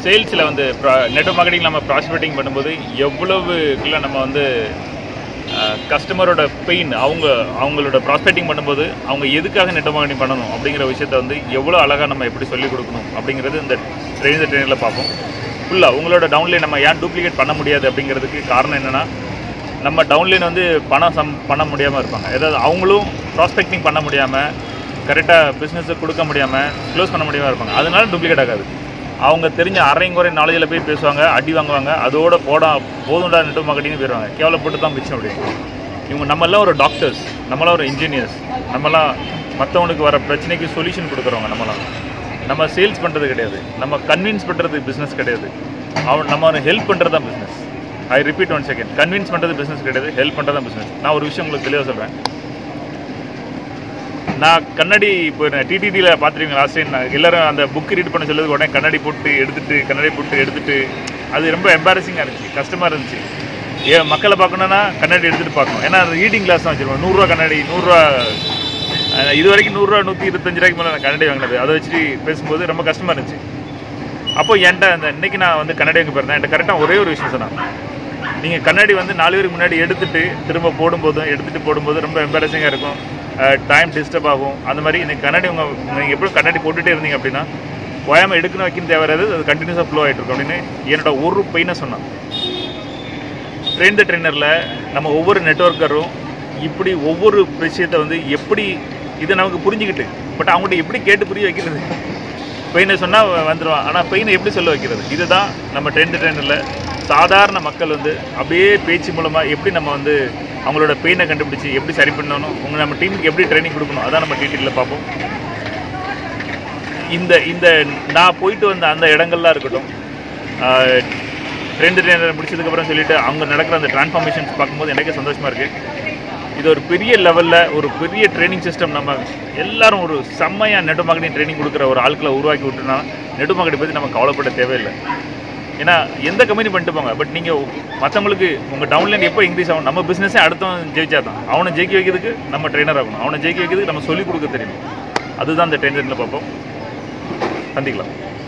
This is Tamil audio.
சேல்ஸில் வந்து நெட் மார்க்கெட்டிங் நம்ம ப்ராஸ்பெக்டிங் பண்ணும்போது எவ்வளவுக்குள்ள நம்ம வந்து கஸ்டமரோட பெயின் அவங்க அவங்களோட ப்ராஸ்பெக்டிங் பண்ணும்போது அவங்க எதுக்காக நெட் மார்க்கெட்டிங் பண்ணணும் அப்படிங்கிற விஷயத்த வந்து எவ்வளோ அழகாக நம்ம எப்படி சொல்லிக் கொடுக்கணும் அப்படிங்கிறது இந்த ட்ரெயின் ட்ரெயினில் பார்ப்போம் ஃபுல்லாக உங்களோட டவுன்லைன் நம்ம ஏன் டூப்ளிகேட் பண்ண முடியாது அப்படிங்கிறதுக்கு காரணம் என்னென்னா நம்ம டவுன்லைன் வந்து பணம் சம் பண்ண முடியாமல் இருப்பாங்க ஏதாவது அவங்களும் ப்ராஸ்பெக்டிங் பண்ண முடியாமல் கரெக்டாக பிஸ்னஸை கொடுக்க முடியாமல் க்ளோஸ் பண்ண முடியாமல் இருப்பாங்க அதனால டூப்ளிகேட் ஆகாது அவங்க தெரிஞ்ச அரைங்குறை நாலேஜில் போய் பேசுவாங்க அடி வாங்குவாங்க அதோட போடா போதும்டா நெட்டு மார்க்கெட்டிங்னு போயிடுவாங்க கேவலப்பட்டு தான் மிச்சம் அப்படின்னு இவங்க நம்மெல்லாம் ஒரு டாக்டர்ஸ் நம்மளாம் ஒரு இன்ஜினியர்ஸ் நம்மலாம் மற்றவனுக்கு வர பிரச்சனைக்கு சொல்யூஷன் கொடுக்குறவங்க நம்மலாம் நம்ம சேல்ஸ் பண்ணுறது கிடையாது நம்ம கன்வின்ஸ் பண்ணுறது பிஸ்னஸ் கிடையாது அவன் நம்ம அவனை ஹெல்ப் பண்ணுறது தான் business I repeat one second convince பண்ணுறது பிஸ்னஸ் கிடையாது ஹெல்ப் பண்ணுறது தான் பிஸ்னஸ் நான் ஒரு விஷயம் உங்களுக்கு தெளிவாக சொல்கிறேன் நான் கண்ணாடி இப்போ டிடிடியில் பார்த்துருவீங்க லாஸ்ட் டைம் நான் எல்லாரும் அந்த புக் ரீட் பண்ண சொல்லுறது உடனே கண்ணாடி போட்டு எடுத்துட்டு கண்ணாடி போட்டு எடுத்துட்டு அது ரொம்ப எம்பாரசிங்காக இருந்துச்சு கஷ்டமாக இருந்துச்சு ஏ மக்களை பார்க்கணுன்னா கண்ணாடி எடுத்துகிட்டு பார்க்கணும் ஏன்னா அது ரீடிங் கிளாஸ் தான் வச்சுருவோம் நூறுரூவா கண்ணாடி நூறுரூவா அஹ் இது வரைக்கும் நூறுரூவா நூற்றி இருபத்தஞ்சு ரூபாய்க்கு மேலே நான் கண்ணாடி வாங்கினது அதை வச்சுட்டு பேசும்போது ரொம்ப கஷ்டமாக இருந்துச்சு அப்போ என்கிட்ட அந்த இன்னைக்கு நான் வந்து கண்ணாடி வாங்க போயிருந்தேன் என்கிட்ட கரெக்டாக ஒரே ஒரு விஷயம் சொன்னான் நீங்கள் கண்ணாடி வந்து நாலு பேருக்கு முன்னாடி எடுத்துட்டு திரும்ப போடும்போதும் எடுத்துட்டு போடும்போது ரொம்ப எம்பாரசிங்காக இருக்கும் டைம் டிஸ்டர்ப் ஆகும் அந்த மாதிரி இந்த கண்ணாடி உங்கள் நீங்கள் எப்படியும் கண்ணாடி போட்டுகிட்டே இருந்தீங்க அப்படின்னா ஓயாமல் எடுக்கணும் வைக்கணும் தேவையாது அது கண்டினியூஸாக ஃப்ளோ ஆகிட்டு இருக்கும் அப்படின்னு என்னோட ஒரு பெயினை சொன்னான் ட்ரெயின் த ட்ரெயினரில் நம்ம ஒவ்வொரு நெட்ஒர்க்கரும் இப்படி ஒவ்வொரு விஷயத்தை வந்து எப்படி இதை நமக்கு புரிஞ்சுக்கிட்டு பட் அவங்கள்ட்ட எப்படி கேட்டு புரிய வைக்கிறது பெயினை சொன்னால் வந்துடுவான் ஆனால் பெயினை எப்படி சொல்ல வைக்கிறது இதுதான் நம்ம ட்ரெயின் த ட்ரெயினரில் சாதாரண மக்கள் வந்து அப்படியே பேச்சு மூலமாக எப்படி நம்ம வந்து அவங்களோட பெயினை கண்டுபிடிச்சி எப்படி சரி பண்ணணும் உங்கள் நம்ம டீமுக்கு எப்படி ட்ரைனிங் கொடுக்கணும் அதான் நம்ம டீட்டெயிலில் பார்ப்போம் இந்த இந்த நான் போயிட்டு வந்த அந்த இடங்கள்லாம் இருக்கட்டும் ட்ரெண்ட் ட்ரெயினர் முடிச்சதுக்கப்புறம் சொல்லிட்டு அவங்க நடக்கிற அந்த டிரான்ஸ்ஃபார்மேஷன்ஸ் பார்க்கும்போது எனக்கே சந்தோஷமாக இருக்குது இது ஒரு பெரிய லெவலில் ஒரு பெரிய ட்ரைனிங் சிஸ்டம் நம்ம எல்லாரும் ஒரு செம்மையாக நெட் மார்க்கெட்டிங் ட்ரைனிங் கொடுக்குற ஒரு ஆட்களை உருவாக்கி விட்டுனா நெட் மார்க்கெட்டை பற்றி நம்ம கவலைப்பட தேவையில்லை ஏன்னா எந்த கம்பெனி பண்ணிட்டு போங்க பட் நீங்கள் மற்றவங்களுக்கு உங்கள் டவுன்லைன் எப்போ இன்க்ரீஸ் ஆகும் நம்ம பிஸ்னஸே அடுத்தவன் ஜெயிச்சா தான் அவனை ஜெயிக்க வைக்கிறதுக்கு நம்ம ட்ரெயினர் ஆகணும் அவனை ஜெயிக்க வைக்கிறதுக்கு நம்ம சொல்லிக் கொடுக்க தெரியணும் அதுதான் இந்த ட்ரெயினரில் பார்ப்போம் சந்திக்கலாம்